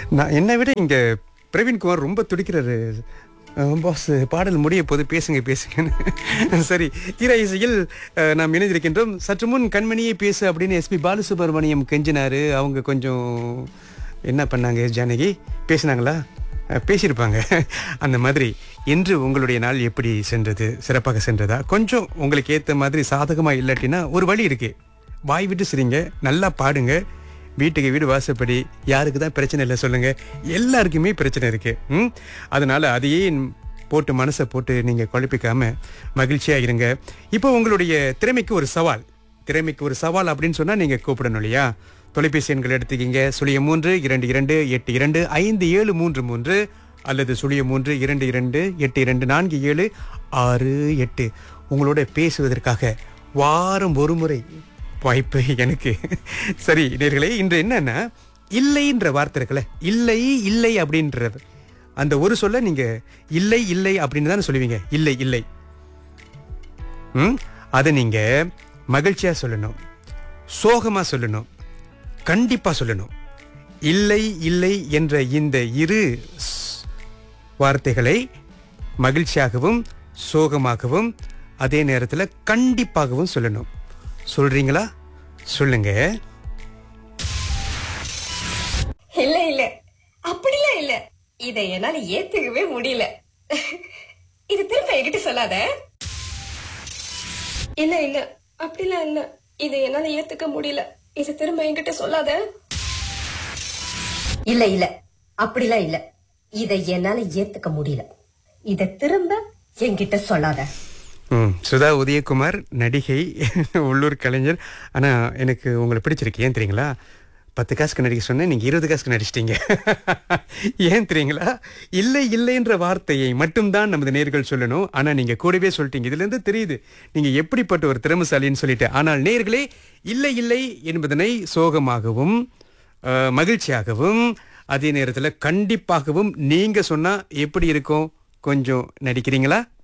நான் என்னை விட இங்க பிரவீன்குமார் ரொம்ப துடிக்கிறாரு பாஸ் பாடல் முடிய போது பேசுங்க பேசுங்கன்னு சரி தீரா இசையில் அஹ், நாம் இணைந்திருக்கின்றோம் சற்று முன் கண்மணியே பேசு அப்படின்னு எஸ்பி பாலசுப்ரமணியம் கெஞ்சினாரு அவங்க கொஞ்சம் என்ன பண்ணாங்க ஜானகி பேசினாங்களா அஹ், பேசியிருப்பாங்க அந்த மாதிரி இன்று உங்களுடைய நாள் எப்படி சென்றது சிறப்பாக சென்றதா கொஞ்சம் உங்களுக்கு ஏற்ற மாதிரி சாதகமாக இல்லாட்டினா ஒரு வழி இருக்கு வாய் விட்டு சிரிங்க நல்லா பாடுங்க வீட்டுக்கு வீடு வாசப்படி யாருக்கு தான் பிரச்சனை இல்லை சொல்லுங்க எல்லாருக்குமே பிரச்சனை இருக்கு ம் அதனால அதையே போட்டு மனசை போட்டு நீங்க குழப்பிக்காம மகிழ்ச்சியா இருங்க இப்போ உங்களுடைய திறமைக்கு ஒரு சவால் திறமைக்கு ஒரு சவால் அப்படின்னு சொன்னா நீங்க கூப்பிடணும் இல்லையா தொலைபேசி எண்கள் எடுத்துக்கிங்க சுழியம் மூன்று இரண்டு இரண்டு எட்டு இரண்டு ஐந்து ஏழு மூன்று மூன்று அல்லது சுழியம் மூன்று இரண்டு இரண்டு எட்டு இரண்டு நான்கு ஏழு ஆறு எட்டு உங்களோட பேசுவதற்காக வாரம் ஒரு முறை வாய்ப்பு எனக்கு சரி நேர்களே இன்று என்னன்னா இல்லைன்ற வார்த்தை இருக்குல்ல இல்லை இல்லை அப்படின்றது அந்த ஒரு சொல்ல நீங்க இல்லை இல்லை அப்படின்னு தானே சொல்லுவீங்க இல்லை இல்லை ம் அதை நீங்க மகிழ்ச்சியா சொல்லணும் சோகமா சொல்லணும் கண்டிப்பா சொல்லணும் இல்லை இல்லை என்ற இந்த இரு ஸ்- வார்த்தைகளை மகிழ்ச்சியாகவும் சோகமாகவும் அதே நேரத்தில் கண்டிப்பாகவும் சொல்லணும் சொல்றீங்களா சொல்லுங்க இல்ல இல்ல அப்படிலாம் இல்ல இதை என்னால ஏத்துக்கவே முடியல இது திரும்ப என்கிட்ட சொல்லாத இல்ல இல்ல அப்படிலாம் இல்ல இதை என்னால ஏத்துக்க முடியல இது திரும்ப என்கிட்ட சொல்லாத இல்ல இல்ல அப்படிலாம் இல்ல இதை என்னால ஏத்துக்க முடியல இத திரும்ப என்கிட்ட சொல்லாத ம் சுதா உதயகுமார் நடிகை உள்ளூர் கலைஞர் ஆனால் எனக்கு உங்களை பிடிச்சிருக்கு ஏன் தெரியுங்களா பத்து காசுக்கு நடிக்க சொன்னேன் நீங்கள் இருபது காசுக்கு நடிச்சிட்டீங்க ஏன் தெரியுங்களா இல்லை இல்லைன்ற வார்த்தையை மட்டும்தான் நமது நேர்கள் சொல்லணும் ஆனால் நீங்கள் கூடவே சொல்லிட்டீங்க இதுலேருந்து தெரியுது நீங்கள் எப்படிப்பட்ட ஒரு திறமைசாலின்னு சொல்லிட்டு ஆனால் நேர்களே இல்லை இல்லை என்பதனை சோகமாகவும் அஹ், மகிழ்ச்சியாகவும் அதே நேரத்தில் கண்டிப்பாகவும் நீங்கள் சொன்னால் எப்படி இருக்கும் கொஞ்சம் நடிக்கிறீங்களா